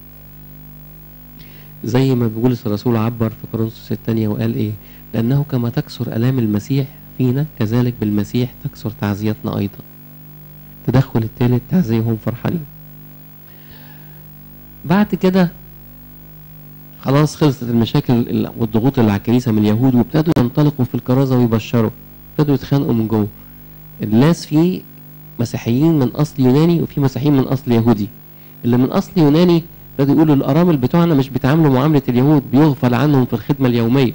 Speaker 1: زي ما بيقول الرسول عبر في كورنثوس الثانية وقال ايه لأنه كما تكسر آلام المسيح فينا كذلك بالمسيح تكسر تعزيتنا أيضا تدخل الثالث تعزية وهم فرحانين بعد كده خلاص خلصت المشاكل والضغوط اللي على الكنيسة من اليهود وابتدوا ينطلقوا في الكرازة ويبشروا ابتدوا يتخانقوا من جوه الناس في مسيحيين من أصل يوناني وفي مسيحيين من أصل يهودي اللي من أصل يوناني ابتدوا يقولوا الارامل بتوعنا مش بيتعاملوا معامله اليهود بيغفل عنهم في الخدمه اليوميه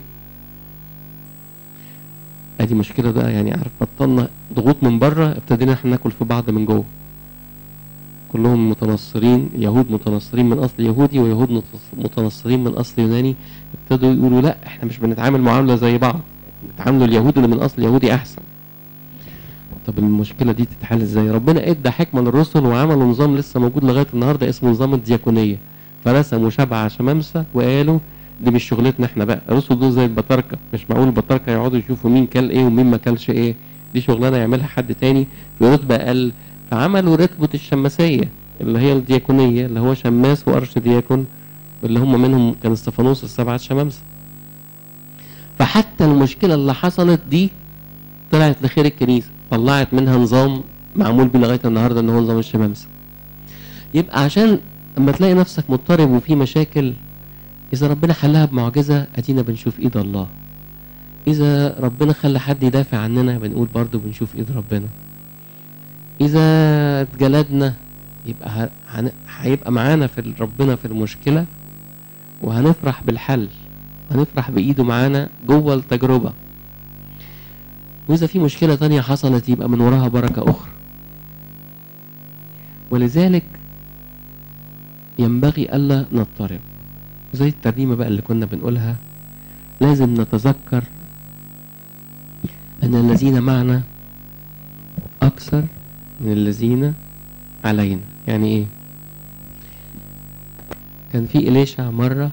Speaker 1: ادي مشكله بقى يعني عارف بطلنا ضغوط من بره ابتدينا احنا ناكل في بعض من جوه كلهم متنصرين يهود متنصرين من اصل يهودي ويهود متنصرين من اصل يوناني ابتدوا يقولوا لا احنا مش بنتعامل معامله زي بعض بيتعاملوا اليهود اللي من اصل يهودي احسن طب المشكله دي تتحل ازاي ربنا ادى حكمه للرسل وعملوا نظام لسه موجود لغايه النهارده اسمه نظام الدياكونيه فرسموا سبعة شمامسه وقالوا دي مش شغلتنا احنا بقى الرسل دول زي البطاركه مش معقول البطاركه يقعدوا يشوفوا مين كل ايه ومين ما كلش ايه دي شغلانه يعملها حد تاني في رتبه اقل فعملوا رتبه الشماسيه اللي هي الدياكونيه اللي هو شماس وارش دياكون اللي هم منهم كان استفانوس السبعه شمامسه فحتى المشكله اللي حصلت دي طلعت لخير الكنيسه طلعت منها نظام معمول بيه لغايه النهارده ان هو نظام الشمامسه يبقى عشان اما تلاقي نفسك مضطرب وفي مشاكل اذا ربنا حلها بمعجزه ادينا بنشوف ايد الله اذا ربنا خلى حد يدافع عننا بنقول برضو بنشوف ايد ربنا اذا اتجلدنا يبقى هيبقى معانا في ربنا في المشكله وهنفرح بالحل هنفرح بإيده معانا جوه التجربة وإذا في مشكلة تانية حصلت يبقى من وراها بركة أخرى ولذلك ينبغي ألا نضطرب زي الترنيمة بقى اللي كنا بنقولها لازم نتذكر أن الذين معنا أكثر من الذين علينا يعني إيه كان في إليشع مرة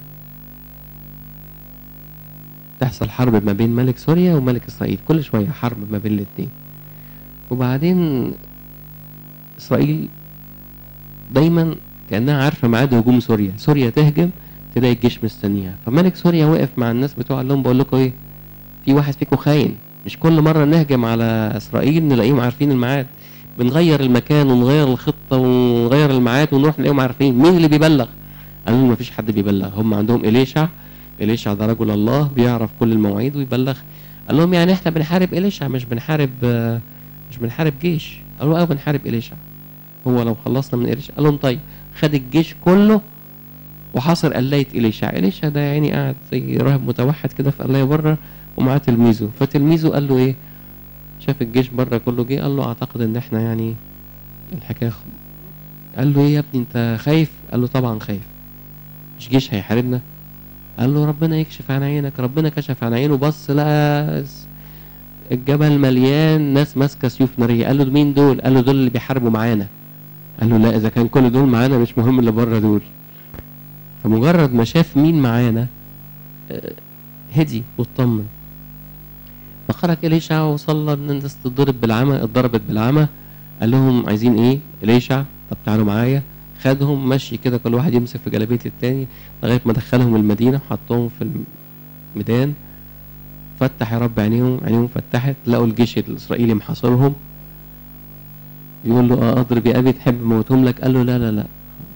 Speaker 1: تحصل حرب ما بين ملك سوريا وملك إسرائيل كل شوية حرب ما بين الاتنين وبعدين إسرائيل دايما كأنها عارفة ميعاد هجوم سوريا سوريا تهجم تلاقي الجيش مستنيها فملك سوريا وقف مع الناس بتوع قال لهم بقول لكم ايه في واحد فيكم خاين مش كل مرة نهجم على إسرائيل نلاقيهم عارفين الميعاد بنغير المكان ونغير الخطة ونغير الميعاد ونروح نلاقيهم عارفين مين اللي بيبلغ قالوا لهم مفيش حد بيبلغ هم عندهم إليشع إليشع ده رجل الله بيعرف كل المواعيد ويبلغ قال لهم يعني احنا بنحارب إليشع مش بنحارب آه، مش بنحارب جيش قالوا اه بنحارب إليشع هو لو خلصنا من إليشع قال لهم طيب خد الجيش كله وحاصر قلاية إليشع إليشع ده يعني قاعد زي راهب متوحد كده في قلاية بره ومعاه تلميذه فتلميذه قال له ايه شاف الجيش بره كله جه قال له اعتقد ان احنا يعني الحكايه خ... قال له ايه يا ابني انت خايف قال له طبعا خايف مش جيش هيحاربنا قال له ربنا يكشف عن عينك ربنا كشف عن عينه بص لقى س- الجبل مليان ناس ماسكه سيوف ناريه قال له مين دول قال له دول اللي بيحاربوا معانا قال له لا اذا كان كل دول معانا مش مهم اللي بره دول فمجرد ما شاف مين معانا آه، هدي واطمن فخرج إليشع وصلى إن الناس تضرب بالعمى اتضربت بالعمى قال لهم عايزين إيه؟ إليشع طب تعالوا معايا خدهم مشي كده كل واحد يمسك في جلابية التاني لغاية ما دخلهم المدينة وحطهم في الميدان فتح يا رب عينيهم عينيهم فتحت لقوا الجيش الإسرائيلي محاصرهم يقول له اه اضرب يا ابي تحب موتهم لك قال له لا لا لا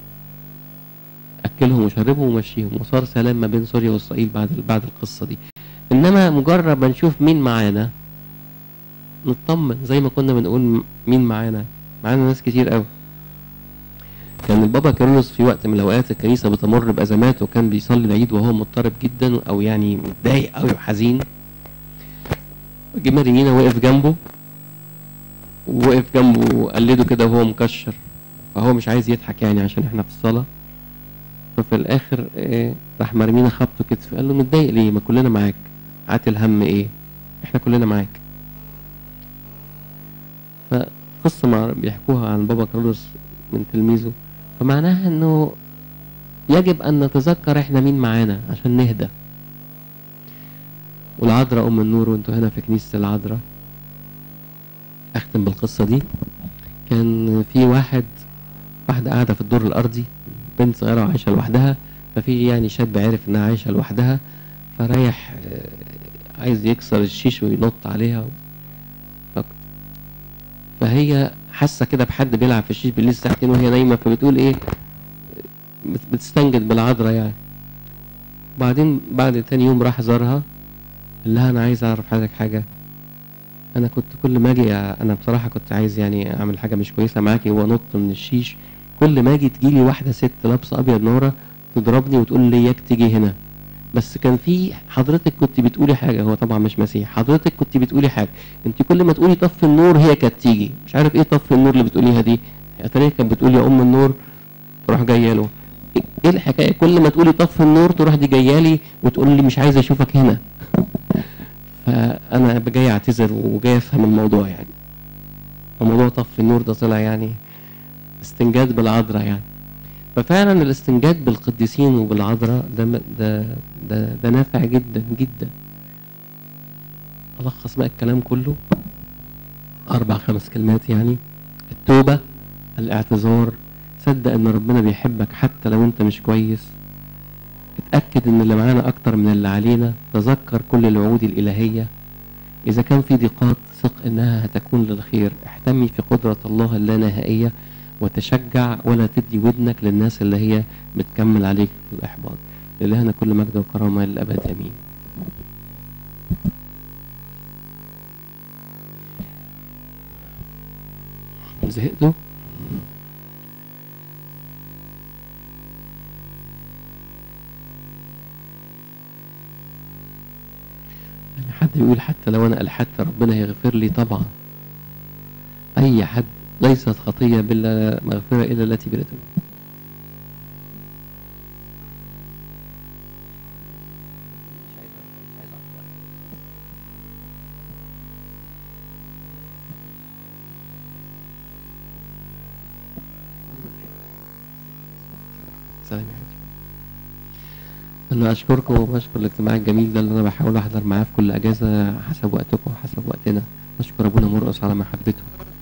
Speaker 1: اكلهم وشربهم ومشيهم وصار سلام ما بين سوريا واسرائيل بعد بعد القصه دي انما مجرد ما نشوف مين معانا نطمن زي ما كنا بنقول مين معانا معانا ناس كتير قوي كان البابا كيرلس في وقت من الاوقات الكنيسه بتمر بازمات وكان بيصلي العيد وهو مضطرب جدا او يعني متضايق قوي وحزين جه مارينا وقف جنبه ووقف جنبه وقلده كده وهو مكشر فهو مش عايز يضحك يعني عشان احنا في الصلاه ففي الاخر إيه راح مرمينا خبطه كتف قال له متضايق ليه ما كلنا معاك عاتل هم ايه احنا كلنا معاك فقصة مع بيحكوها عن بابا كارلوس من تلميذه فمعناها انه يجب ان نتذكر احنا مين معانا عشان نهدى والعذراء ام النور وانتوا هنا في كنيسة العذراء اختم بالقصة دي كان في واحد واحدة قاعدة في الدور الارضي بنت صغيرة وعايشة لوحدها ففي يعني شاب عرف انها عايشة لوحدها فريح آه، عايز يكسر الشيش وينط عليها ف... فهي حاسة كده بحد بيلعب في الشيش بالليل الساعة 2 وهي نايمة فبتقول ايه بت- بتستنجد بالعذراء يعني بعدين بعد تاني يوم راح زارها قال لها انا عايز اعرف حضرتك حاجة انا كنت كل ما اجي انا بصراحة كنت عايز يعني اعمل حاجة مش كويسة معاكي وانط من الشيش كل ما اجي تجيلي واحدة ست لابسة ابيض نورة تضربني وتقول لي اياك تيجي هنا بس كان في حضرتك كنت بتقولي حاجة هو طبعا مش مسيح حضرتك كنت بتقولي حاجة انت كل ما تقولي طفي النور هي كانت تيجي مش عارف ايه طفي النور اللي بتقوليها دي اتاريها كانت بتقول يا ام النور تروح جايه له ايه الحكايه كل ما تقولي طفي النور تروح دي جايه لي وتقول لي مش عايزه اشوفك هنا فانا جاي اعتذر وجاي افهم الموضوع يعني فموضوع طفي النور ده طلع يعني استنجاد بالعذراء يعني ففعلا الاستنجاد بالقديسين وبالعذراء ده م- ده ده, ده نافع جدا جدا الخص بقى الكلام كله اربع خمس كلمات يعني التوبه الاعتذار صدق ان ربنا بيحبك حتى لو انت مش كويس اتاكد ان اللي معانا اكتر من اللي علينا تذكر كل الوعود الالهيه اذا كان في ضيقات ثق انها هتكون للخير احتمي في قدره الله اللانهائيه وتشجع ولا تدي ودنك للناس اللي هي بتكمل عليك في الإحباط لإلهنا كل مجد وكرامة للأبد آمين زهقتوا؟ بيقول حتى لو انا الحدت ربنا هيغفر لي طبعا اي حد ليست خطيه بلا مغفره الا التي بلا ذنوب سلام يا حبيبي انا اشكركم وبشكر الاجتماع الجميل ده اللي انا بحاول احضر معاه في كل اجازه حسب وقتكم وحسب وقتنا اشكر ابونا مرقص على محبته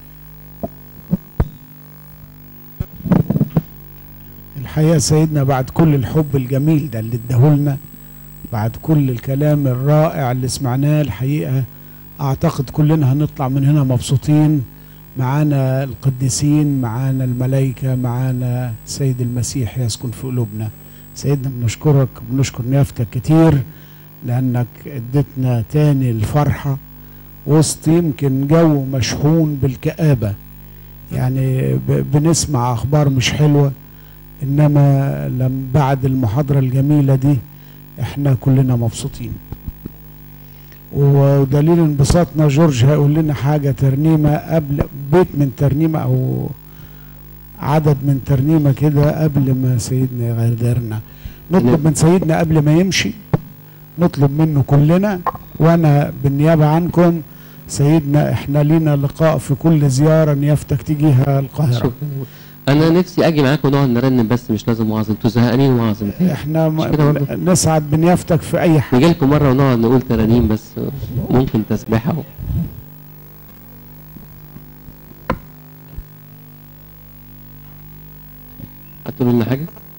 Speaker 2: الحقيقة سيدنا بعد كل الحب الجميل ده اللي اداهولنا بعد كل الكلام الرائع اللي سمعناه الحقيقة أعتقد كلنا هنطلع من هنا مبسوطين معانا القديسين معانا الملائكة معانا سيد المسيح يسكن في قلوبنا سيدنا بنشكرك بنشكر نيافتك كتير لأنك اديتنا تاني الفرحة وسط يمكن جو مشحون بالكآبة يعني ب- بنسمع أخبار مش حلوة انما لم بعد المحاضره الجميله دي احنا كلنا مبسوطين ودليل انبساطنا جورج هيقول لنا حاجه ترنيمه قبل بيت من ترنيمه او عدد من ترنيمه كده قبل ما سيدنا يغادرنا نطلب من سيدنا قبل ما يمشي نطلب منه كلنا وانا بالنيابه عنكم سيدنا احنا لينا لقاء في كل زياره نيافتك تجيها القاهره
Speaker 1: شكرا انا نفسي اجي معاكم ونقعد نرنم بس مش لازم وعظ انتوا زهقانين وعظ
Speaker 2: احنا
Speaker 1: مش كده برضه؟
Speaker 2: م- نسعد بنيافتك في اي حاجه
Speaker 1: نجي لكم مره ونقعد نقول ترانيم بس ممكن تسبيحه و... هتقولوا لنا حاجه